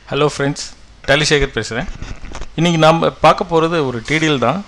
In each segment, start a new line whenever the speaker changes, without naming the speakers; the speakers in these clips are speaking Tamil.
ஹலோ ஃப்ரெண்ட்ஸ் டலிசேகர் பேசுகிறேன் இன்றைக்கி நாம் பார்க்க போகிறது ஒரு டிடிஎல் தான்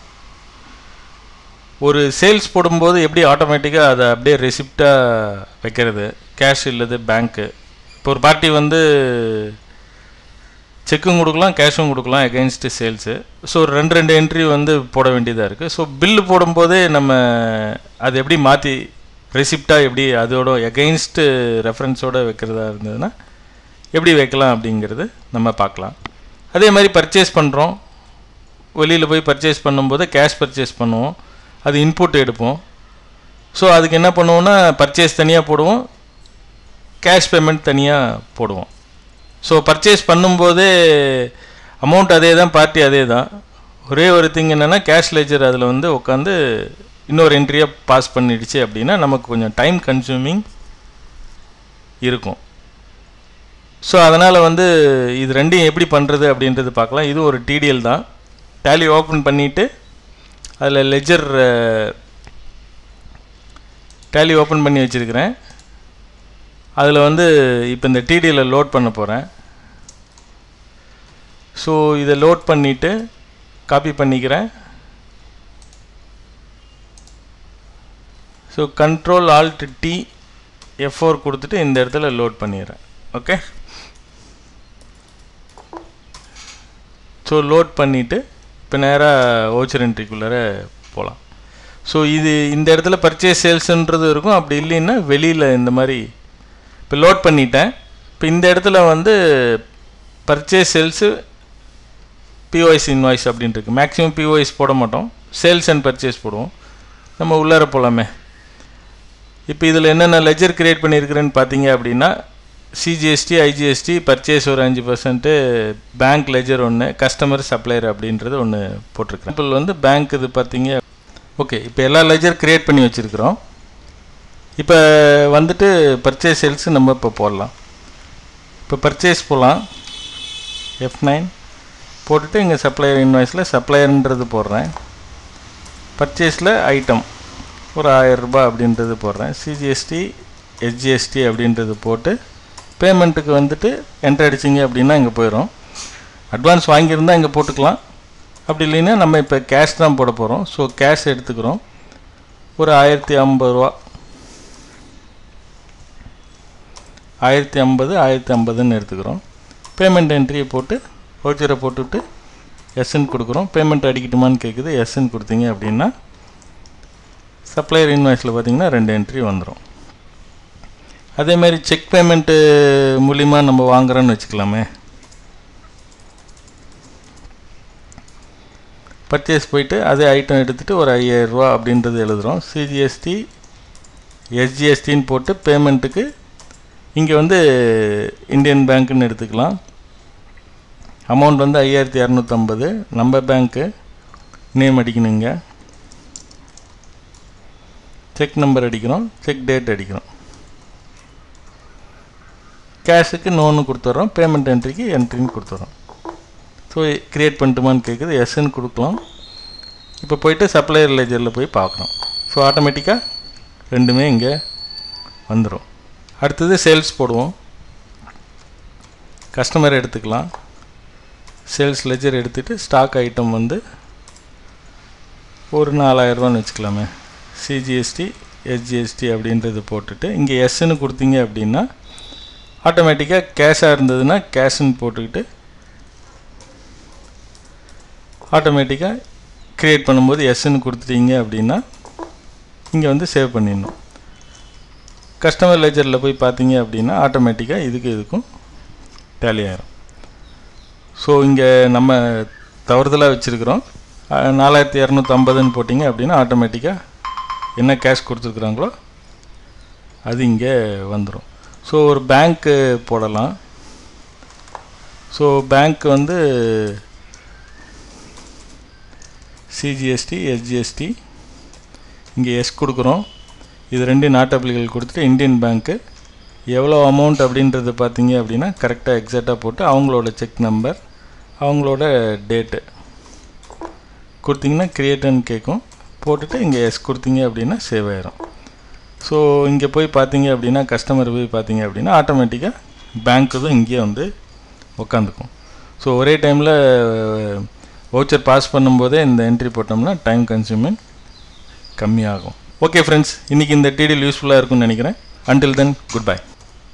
ஒரு சேல்ஸ் போடும்போது எப்படி ஆட்டோமேட்டிக்காக அதை அப்படியே ரெசிப்டாக வைக்கிறது கேஷ் இல்லது பேங்க்கு இப்போ ஒரு பார்ட்டி வந்து செக்கும் கொடுக்கலாம் கேஷும் கொடுக்கலாம் எகெயின்ஸ்டு சேல்ஸு ஸோ ரெண்டு ரெண்டு என்ட்ரி வந்து போட வேண்டியதாக இருக்குது ஸோ பில்லு போடும்போதே நம்ம அது எப்படி மாற்றி ரெசிப்டாக எப்படி அதோட எகெயின்ஸ்டு ரெஃபரன்ஸோடு வைக்கிறதா இருந்ததுன்னா எப்படி வைக்கலாம் அப்படிங்கிறது நம்ம பார்க்கலாம் அதே மாதிரி பர்ச்சேஸ் பண்ணுறோம் வெளியில் போய் பர்ச்சேஸ் பண்ணும்போது கேஷ் பர்ச்சேஸ் பண்ணுவோம் அது இன்புட் எடுப்போம் ஸோ அதுக்கு என்ன பண்ணுவோம்னா பர்ச்சேஸ் தனியாக போடுவோம் கேஷ் பேமெண்ட் தனியாக போடுவோம் ஸோ பர்ச்சேஸ் பண்ணும்போதே அமௌண்ட் அதே தான் பார்ட்டி அதே தான் ஒரே ஒரு திங் என்னென்னா கேஷ் லெஜர் அதில் வந்து உட்காந்து இன்னொரு என்ட்ரியாக பாஸ் பண்ணிடுச்சு அப்படின்னா நமக்கு கொஞ்சம் டைம் கன்சூமிங் இருக்கும் ஸோ அதனால் வந்து இது ரெண்டையும் எப்படி பண்ணுறது அப்படின்றது பார்க்கலாம் இது ஒரு டிடிஎல் தான் டேலி ஓப்பன் பண்ணிவிட்டு அதில் லெஜர் டேலி ஓப்பன் பண்ணி வச்சுருக்கிறேன் அதில் வந்து இப்போ இந்த டிடியில் லோட் பண்ண போகிறேன் ஸோ இதை லோட் பண்ணிவிட்டு காப்பி பண்ணிக்கிறேன் so control alt D F four கொடுத்துட்டு இந்த இடத்துல லோட் பண்ணிடுறேன் ஓகே ஸோ லோட் பண்ணிவிட்டு இப்போ நேராக ஓச்சர் என்ட்ரிக்குள்ளார போகலாம் ஸோ இது இந்த இடத்துல பர்ச்சேஸ் சேல்ஸுன்றது இருக்கும் அப்படி இல்லைன்னா வெளியில் இந்த மாதிரி இப்போ லோட் பண்ணிட்டேன் இப்போ இந்த இடத்துல வந்து பர்ச்சேஸ் சேல்ஸு பிஓஎஸ் இன்வாய்ஸ் அப்படின்ட்டு இருக்கு மேக்ஸிமம் பிஓஎஸ் போட மாட்டோம் சேல்ஸ் அண்ட் பர்ச்சேஸ் போடுவோம் நம்ம உள்ளார போகலாமே இப்போ இதில் என்னென்ன லெஜர் க்ரியேட் பண்ணியிருக்கிறேன்னு பார்த்தீங்க அப்படின்னா சிஜிஎஸ்டி ஐஜிஎஸ்டி பர்ச்சேஸ் ஒரு அஞ்சு பர்சன்ட்டு பேங்க் லெஜர் ஒன்று கஸ்டமர் சப்ளையர் அப்படின்றது ஒன்று போட்டிருக்கேன் இப்போ வந்து பேங்க் இது பார்த்தீங்க ஓகே இப்போ எல்லா லெஜர் க்ரியேட் பண்ணி வச்சுருக்குறோம் இப்போ வந்துட்டு பர்ச்சேஸ் சேல்ஸ் நம்ம இப்போ போடலாம் இப்போ பர்ச்சேஸ் போகலாம் எஃப் நைன் போட்டுட்டு இங்கே சப்ளையர் இன்வாய்ஸில் சப்ளையர்ன்றது போடுறேன் பர்ச்சேஸில் ஐட்டம் ஒரு ஆயரரூபா அப்படின்றது போடுறேன் சிஜிஎஸ்டி ஹெச்ஜிஎஸ்டி அப்படின்றது போட்டு பேமெண்ட்டுக்கு வந்துட்டு என்ட்ரு அடிச்சிங்க அப்படின்னா இங்கே போயிடும் அட்வான்ஸ் வாங்கியிருந்தால் இங்கே போட்டுக்கலாம் அப்படி இல்லைன்னா நம்ம இப்போ கேஷ் தான் போட போகிறோம் ஸோ கேஷ் எடுத்துக்கிறோம் ஒரு ஆயிரத்தி ஐம்பது ரூபா ஆயிரத்தி ஐம்பது ஆயிரத்தி ஐம்பதுன்னு எடுத்துக்கிறோம் பேமெண்ட் என்ட்ரியை போட்டு வவுச்சரை போட்டுவிட்டு எஸ்என் கொடுக்குறோம் பேமெண்ட் அடிக்கட்டுமான்னு கேட்குது எஸ்என் கொடுத்தீங்க அப்படின்னா சப்ளையர் இன்வாய்ஸில் பார்த்தீங்கன்னா ரெண்டு என்ட்ரி வந்துடும் அதேமாதிரி செக் பேமெண்ட்டு மூலிமா நம்ம வாங்குறோன்னு வச்சுக்கலாமே பர்ச்சேஸ் போயிட்டு அதே ஐட்டம் எடுத்துகிட்டு ஒரு ஐயாயிரரூவா அப்படின்றது எழுதுகிறோம் சிஜிஎஸ்டி எஸ்ஜிஎஸ்டின்னு போட்டு பேமெண்ட்டுக்கு இங்கே வந்து இந்தியன் பேங்க்குன்னு எடுத்துக்கலாம் அமௌண்ட் வந்து ஐயாயிரத்தி இரநூத்தம்பது நம்ம பேங்க்கு நேம் அடிக்கணுங்க செக் நம்பர் அடிக்கிறோம் செக் டேட் அடிக்கிறோம் கேஷுக்கு நோன்னு கொடுத்துட்றோம் பேமெண்ட் என்ட்ரிக்கு என்ட்ரின்னு கொடுத்துட்றோம் ஸோ க்ரியேட் பண்ணிட்டுமான்னு கேட்குது எஸ்ன்னு கொடுக்கலாம் இப்போ போயிட்டு சப்ளையர் லெஜரில் போய் பார்க்குறோம் ஸோ ஆட்டோமேட்டிக்காக ரெண்டுமே இங்கே வந்துடும் அடுத்தது சேல்ஸ் போடுவோம் கஸ்டமர் எடுத்துக்கலாம் சேல்ஸ் லெஜர் எடுத்துகிட்டு ஸ்டாக் ஐட்டம் வந்து ஒரு நாலாயிரரூவான்னு வச்சுக்கலாமே சிஜிஎஸ்டி எஸ்ஜிஎஸ்டி அப்படின்றது போட்டுட்டு இங்கே எஸ்ன்னு கொடுத்தீங்க அப்படின்னா ஆட்டோமேட்டிக்காக கேஷாக இருந்ததுன்னா கேஷுன்னு போட்டுக்கிட்டு ஆட்டோமேட்டிக்காக க்ரியேட் பண்ணும்போது எஸ்ன்னு கொடுத்துட்டீங்க அப்படின்னா இங்கே வந்து சேவ் பண்ணிடணும் கஸ்டமர் லெஜரில் போய் பார்த்தீங்க அப்படின்னா ஆட்டோமேட்டிக்காக இதுக்கு இதுக்கும் டேலி ஆயிரும் ஸோ இங்கே நம்ம தவறுதலாக வச்சுருக்குறோம் நாலாயிரத்தி இரநூத்தம்பதுன்னு போட்டிங்க அப்படின்னா ஆட்டோமேட்டிக்காக என்ன கேஷ் கொடுத்துருக்குறாங்களோ அது இங்கே வந்துடும் ஸோ ஒரு பேங்க்கு போடலாம் ஸோ பேங்க் வந்து சிஜிஎஸ்டி எஸ்ஜிஎஸ்டி இங்கே எஸ் கொடுக்குறோம் இது ரெண்டு நாட்டபிள்கள் கொடுத்துட்டு இந்தியன் பேங்க்கு எவ்வளோ அமௌண்ட் அப்படின்றது பார்த்தீங்க அப்படின்னா கரெக்டாக எக்ஸாக்டாக போட்டு அவங்களோட செக் நம்பர் அவங்களோட டேட்டு கொடுத்தீங்கன்னா க்ரியேட்டுன்னு கேட்கும் போட்டுட்டு இங்கே எஸ் கொடுத்தீங்க அப்படின்னா சேவ் ஆயிரும் ஸோ இங்கே போய் பார்த்தீங்க அப்படின்னா கஸ்டமர் போய் பார்த்தீங்க அப்படின்னா ஆட்டோமேட்டிக்காக பேங்க்கு தான் இங்கேயே வந்து உக்காந்துக்கும் ஸோ ஒரே டைமில் வவுச்சர் பாஸ் பண்ணும்போதே இந்த என்ட்ரி போட்டோம்னா டைம் கன்சியூமிங் கம்மியாகும் ஓகே ஃப்ரெண்ட்ஸ் இன்றைக்கி இந்த டீடெயில் யூஸ்ஃபுல்லாக இருக்கும்னு நினைக்கிறேன் அன்டில் தென் குட் பை